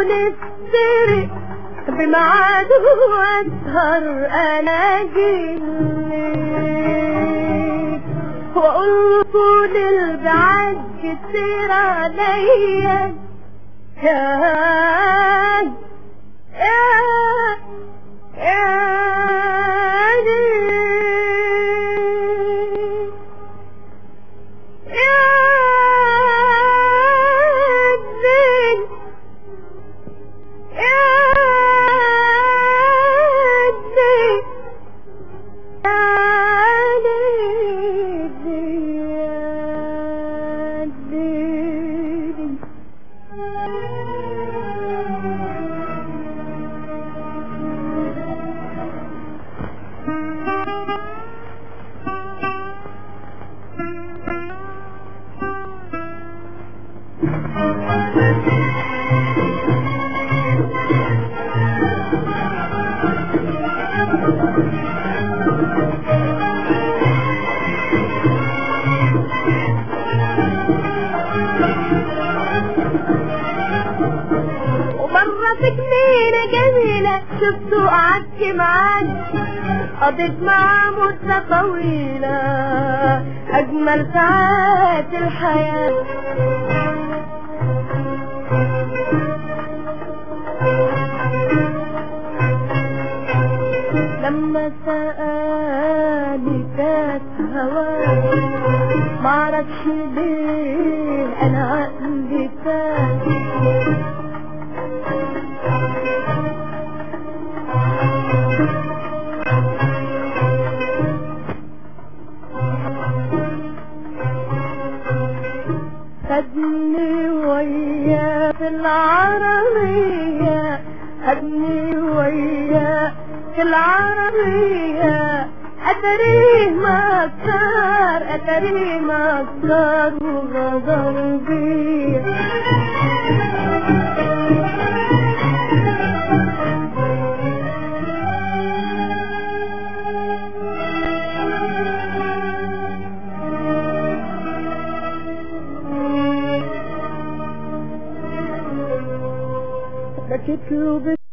ونفترق بميعاد واسهر انا جيت واقول طول البعد كتير عليا يا يا يا ليل. يا ليل. يا ليل. ومرة في جنينة جميلة شفته قعدت معاه قضيت معاه مدة طويلة أجمل ساعات الحياة لما سألني كانت هواه معرفش ليه أنا عقلي فات خدني وياه في العربية خدني وياه في العربية أتريه مكار أتريه مكار وغدر بيه بكيت له